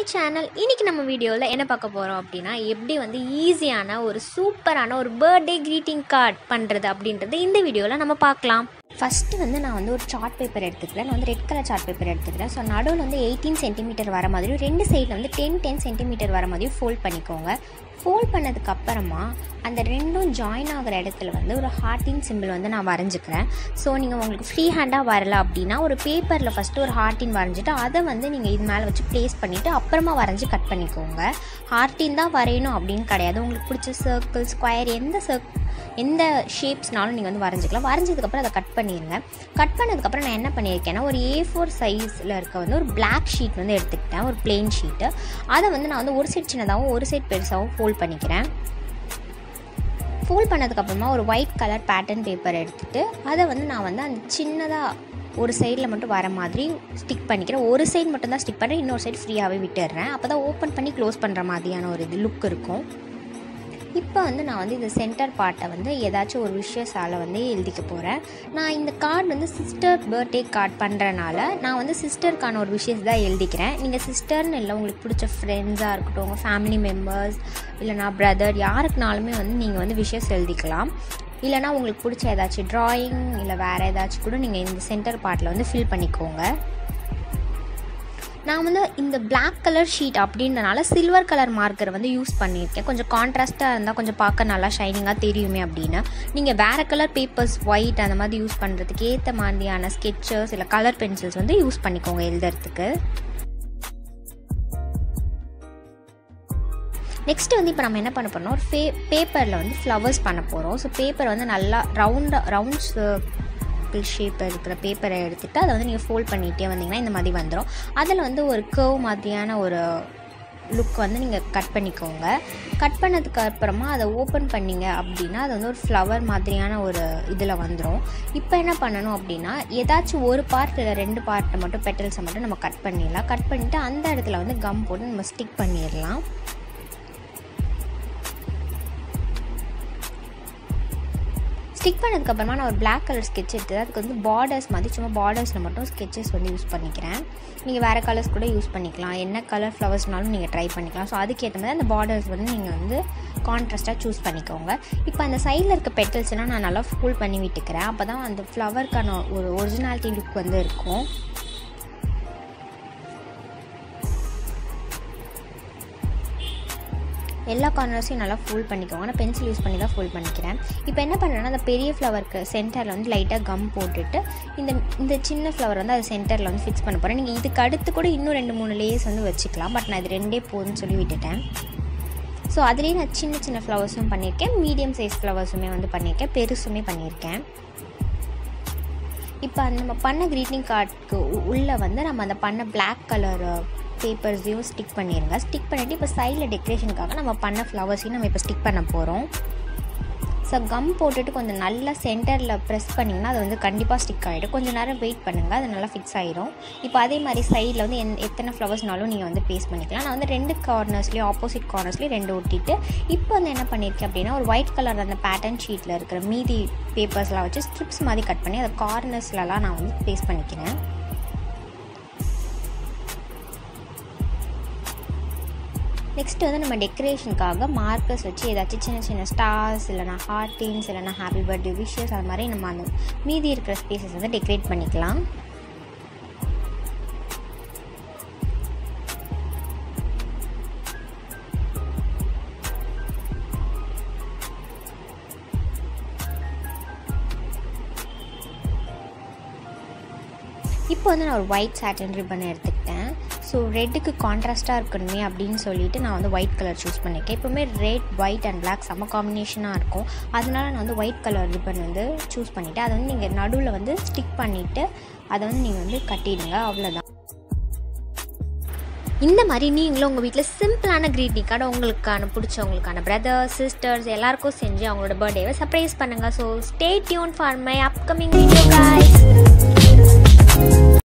channel இன்னைக்கு நம்ம வீடியோவில் என்ன பார்க்க போகிறோம் அப்படின்னா எப்படி வந்து ஈஸியான ஒரு சூப்பரான ஒரு பர்த்டே greeting கார்டு பண்ணுறது அப்படின்றது இந்த வீடியோவில் நம்ம பார்க்கலாம் ஃபஸ்ட்டு வந்து நான் வந்து ஒரு சார்ட் பேப்பர் எடுத்துக்கிறேன் நான் வந்து ரெட் கலர் சார்ட் பேப்பர் எடுத்துக்கிறேன் ஸோ நடுவில் வந்து எயிட்டீன் சென்டிமீட்டர் வர மாதிரியும் ரெண்டு சைடில் வந்து டென் டென் சென்டிமீட்டர் வர மாதிரியும் ஃபோல்ட் பண்ணிக்கோங்க ஃபோல்ட் பண்ணதுக்கு அப்புறமா அந்த ரெண்டும் ஜாயின் ஆகிற இடத்துல வந்து ஒரு ஹார்ட்டின் சிம்பிள் வந்து நான் வரைஞ்சிக்கிறேன் ஸோ நீங்கள் உங்களுக்கு ஃப்ரீ ஹேண்டாக வரல அப்படின்னா ஒரு பேப்பரில் ஃபஸ்ட்டு ஒரு ஹார்ட்டின் வரைஞ்சிட்டு அதை வந்து நீங்கள் இது மேலே வச்சு ப்ளேஸ் பண்ணிவிட்டு அப்புறமா வரைஞ்சி கட் பண்ணிக்கோங்க ஹார்ட்டின் தான் வரையணும் அப்படின்னு கிடையாது உங்களுக்கு பிடிச்ச சர்க்கிள் ஸ்கொயர் எந்த சர்க் எந்த ஷேப்ஸ்னாலும் நீங்கள் வந்து வரைஞ்சிக்கலாம் வரைஞ்சதுக்கப்புறம் அதை கட் பண்ணிடுங்க கட் பண்ணதுக்கப்புறம் நான் என்ன பண்ணியிருக்கேன்னா ஒரு ஏ ஃபோர் சைஸில் இருக்க வந்து ஒரு பிளாக் ஷீட் வந்து எடுத்துக்கிட்டேன் ஒரு பிளெயின் ஷீட்டு அதை வந்து நான் வந்து ஒரு சைட் சின்னதாகவும் ஒரு சைட் பெருசாகவும் ஃபோல்ட் பண்ணிக்கிறேன் ஃபோல்ட் பண்ணதுக்கப்புறமா ஒரு ஒயிட் கலர் பேட்டர்ன் பேப்பர் எடுத்துகிட்டு அதை வந்து நான் வந்து அந்த சின்னதாக ஒரு சைடில் மட்டும் வர மாதிரி ஸ்டிக் பண்ணிக்கிறேன் ஒரு சைடு மட்டும் தான் ஸ்டிக் பண்ணுறேன் இன்னொரு சைடு ஃப்ரீயாகவே விட்டுடுறேன் அப்போ தான் ஓப்பன் பண்ணி க்ளோஸ் பண்ணுற மாதிரியான ஒரு இது லுக் இருக்கும் இப்போ வந்து நான் வந்து இந்த சென்டர் பார்ட்டை வந்து ஏதாச்சும் ஒரு விஷயஸால் வந்து எழுதிக்க போகிறேன் நான் இந்த கார்டு வந்து சிஸ்டர் பர்த்டே கார்டு பண்ணுறனால நான் வந்து சிஸ்டருக்கான ஒரு விஷயஸ் தான் எழுதிக்கிறேன் நீங்கள் சிஸ்டர்னு இல்லை உங்களுக்கு பிடிச்ச ஃப்ரெண்ட்ஸாக இருக்கட்டும் உங்கள் ஃபேமிலி மெம்பர்ஸ் இல்லைனா பிரதர் யாருக்குனாலுமே வந்து நீங்கள் வந்து விஷயஸ் எழுதிக்கலாம் இல்லைனா உங்களுக்கு பிடிச்ச ஏதாச்சும் ட்ராயிங் இல்லை வேறு ஏதாச்சும் கூட நீங்கள் இந்த சென்டர் பார்ட்டில் வந்து ஃபில் பண்ணிக்கோங்க நான் வந்து இந்த Black கலர் ஷீட் அப்படின்றனால சில்வர் கலர் மார்க்கர் வந்து யூஸ் பண்ணியிருக்கேன் கொஞ்சம் கான்ட்ராஸ்ட்டாக இருந்தால் கொஞ்சம் பார்க்க நல்லா ஷைனிங்காக தெரியுமே அப்படின்னு நீங்கள் வேறு கலர் பேப்பர்ஸ் ஒயிட் அந்த மாதிரி யூஸ் பண்ணுறதுக்கு ஏற்ற மாதிரியான ஸ்கெச்சஸ் இல்லை கலர் பென்சில்ஸ் வந்து யூஸ் பண்ணிக்கோங்க எழுதுறதுக்கு நெக்ஸ்ட் வந்து இப்போ நம்ம என்ன பண்ண போறோம்னா ஒரு ஃபே பேப்பரில் வந்து ஃப்ளவர்ஸ் பண்ண போகிறோம் ஸோ பேப்பர் வந்து நல்லா ரவுண்டாக ரவுண்ட் சர்க்கிள் ஷேப் இருக்கிற பேப்பரை எடுத்துகிட்டு அதை வந்து நீங்கள் ஃபோல்ட் பண்ணிகிட்டே வந்தீங்கன்னா இந்த மாதிரி வந்துடும் அதில் வந்து ஒரு கர்வ் மாதிரியான ஒரு லுக் வந்து நீங்கள் கட் பண்ணிக்கோங்க கட் பண்ணதுக்கு அப்புறமா அதை ஓப்பன் பண்ணீங்க அப்படின்னா அது வந்து ஒரு ஃப்ளவர் மாதிரியான ஒரு இதில் வந்துடும் இப்போ என்ன பண்ணணும் அப்படின்னா ஏதாச்சும் ஒரு பார்ட் இல்லை ரெண்டு பார்ட்டை மட்டும் பெட்டல்ஸை மட்டும் நம்ம கட் பண்ணிடலாம் கட் பண்ணிவிட்டு அந்த இடத்துல வந்து கம் போட்டு நம்ம ஸ்டிக் பண்ணிடலாம் ஸ்டிக் பண்ணதுக்கப்புறமா நான் ஒரு பிளாக் கலர் ஸ்கெட்ச் எடுத்து அதுக்கு வந்து பார்டர்ஸ் மாதிரி சும்மா பார்டர்ஸில் மட்டும் ஸ்கெச்சஸ் வந்து யூஸ் பண்ணிக்கிறேன் நீங்கள் வேறு கலர்ஸ் கூட யூஸ் பண்ணிக்கலாம் என்ன கலர் ஃப்ளவர்ஸ்னாலும் நீங்கள் ட்ரை பண்ணிக்கலாம் ஸோ அதுக்கேற்ற மாதிரி அந்த பார்டர்ஸ் வந்து நீங்கள் வந்து கான்ட்ராஸ்ட்டாக சூஸ் பண்ணிக்கோங்க இப்போ அந்த சைடில் இருக்க பெட்டல்ஸ் எல்லாம் நான் நல்லா ஃபுல் பண்ணி விட்டுக்கிறேன் அப்போ தான் அந்த ஃப்ளவருக்கான ஒரு ஒரிஜினாலிட்டி லுக் வந்து இருக்கும் எல்லா கார்னர்ஸையும் நல்லா ஃபுல் பண்ணிக்கோங்க நான் பென்சில் யூஸ் பண்ணி தான் ஃபுல் பண்ணிக்கிறேன் இப்போ என்ன பண்ணுறேன்னா அந்த பெரிய ஃப்ளவருக்கு சென்டரில் வந்து லைட்டாக கம் போட்டுட்டு இந்த இந்த சின்ன ஃப்ளவர் வந்து அது சென்டரில் வந்து ஃபிக்ஸ் பண்ண போகிறேன் நீங்கள் இதுக்கு அடுத்து கூட இன்னும் ரெண்டு மூணு லேயர்ஸ் வந்து வச்சுக்கலாம் பட் நான் இது ரெண்டே போதும்னு சொல்லி விட்டுட்டேன் ஸோ அதுலேயே நான் சின்ன சின்ன ஃப்ளவர்ஸும் பண்ணியிருக்கேன் மீடியம் சைஸ் ஃப்ளவர்ஸுமே வந்து பண்ணியிருக்கேன் பெருசுமே பண்ணியிருக்கேன் இப்போ அந்த நம்ம பண்ண க்ரீட்டிங் கார்டுக்கு உள்ளே வந்து நம்ம அந்த பண்ண பிளாக் கலர் பேப்பர்ஸையும் ஸ்டிக் பண்ணிடுங்க ஸ்டிக் பண்ணிவிட்டு இப்போ சைடில் டெக்கரேஷனுக்காக நம்ம பண்ண ஃப்ளவர்ஸையும் நம்ம இப்போ ஸ்டிக் பண்ண போகிறோம் ஸோ கம் போட்டுட்டு கொஞ்சம் நல்லா சென்டரில் ப்ரெஸ் பண்ணிங்கன்னா அது வந்து கண்டிப்பாக ஸ்டிக் ஆகிடும் கொஞ்சம் நேரம் வெயிட் பண்ணுங்கள் அது நல்லா ஃபிக்ஸ் ஆகிடும் இப்போ அதே மாதிரி சைடில் வந்து என் எத்தனை ஃப்ளவர்ஸ்னாலும் நீங்கள் வந்து பேஸ்ட் பண்ணிக்கலாம் நான் வந்து ரெண்டு கார்னர்ஸ்லேயும் ஆப்போசிட் கார்னர்ஸ்லேயும் ரெண்டு ஒட்டிட்டு இப்போ வந்து என்ன பண்ணியிருக்கேன் அப்படின்னா ஒரு ஒயிட் கலர் அந்த பேட்டர்ன் ஷீட்டில் இருக்கிற மீதி பேப்பர்ஸ்லாம் வச்சு ஸ்ட்ரிப்ஸ் மாதிரி கட் பண்ணி அதை கார்னர்ஸ்லலாம் நான் வந்து பேஸ்ட் பண்ணிக்கிறேன் நெக்ஸ்ட் வந்து நம்ம டெக்கரேஷனுக்காக மார்க்கர்ஸ் வச்சு ஏதாச்சும் சின்ன சின்ன ஸ்டார்ஸ் இல்லைனா ஹார்டின்ஸ் இல்லைனா ஹாப்பி பர்த்டே விஷஸ் அது மாதிரி நம்ம அந்த மீதி இருக்கிற ஸ்பேசஸ் வந்து டெக்கரேட் பண்ணிக்கலாம் இப்போ வந்து நான் ஒரு ஒயிட் சாட்டன் ரிப்பன் எடுத்துக்கிட்டேன் ஸோ ரெட்டுக்கு கான்ட்ராஸ்ட்டாக இருக்கணுமே அப்படின்னு சொல்லிட்டு நான் வந்து ஒயிட் கலர் சூஸ் பண்ணியிருக்கேன் எப்போவுமே ரெட் ஒயிட் அண்ட் பிளாக் செம்ம காம்பினேஷனாக இருக்கும் அதனால நான் வந்து ஒயிட் கலர் ரிப்பன் வந்து சூஸ் பண்ணிவிட்டு அதை வந்து நீங்கள் நடுவில் வந்து ஸ்டிக் பண்ணிவிட்டு அதை வந்து நீங்கள் வந்து கட்டிடுங்க அவ்வளோதான் இந்த மாதிரி நீங்களும் உங்கள் வீட்டில் சிம்பிளான க்ரீட்டிங் கார்டு உங்களுக்கான பிடிச்சவங்களுக்கான பிரதர்ஸ் சிஸ்டர்ஸ் எல்லாருக்கும் செஞ்சு அவங்களோட பர்த்டேவை சர்ப்ரைஸ் பண்ணுங்கள் so stay tuned for my upcoming video guys